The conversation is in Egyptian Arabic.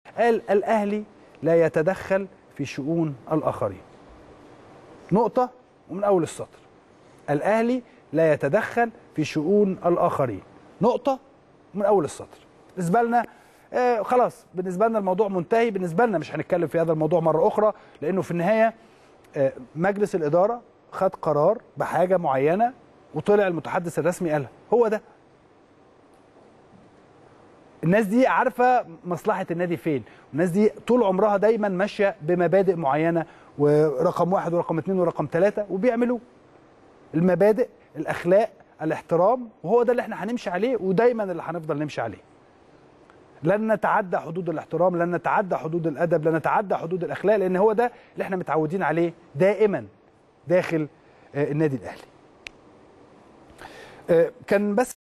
قال الاهلي لا يتدخل في شؤون الاخرين نقطه ومن اول السطر الاهلي لا يتدخل في شؤون الاخرين نقطه من اول السطر بالنسبه لنا آه خلاص بالنسبه لنا الموضوع منتهي بالنسبه لنا مش هنتكلم في هذا الموضوع مره اخرى لانه في النهايه آه مجلس الاداره خد قرار بحاجه معينه وطلع المتحدث الرسمي قالها هو ده الناس دي عارفه مصلحه النادي فين الناس دي طول عمرها دايما ماشيه بمبادئ معينه ورقم واحد ورقم اثنين ورقم ثلاثه وبيعملوه المبادئ الاخلاق الاحترام وهو ده اللي احنا هنمشي عليه ودايما اللي هنفضل نمشي عليه لن نتعدى حدود الاحترام لن نتعدى حدود الادب لن نتعدى حدود الاخلاق لان هو ده اللي احنا متعودين عليه دائما داخل النادي الاهلي كان بس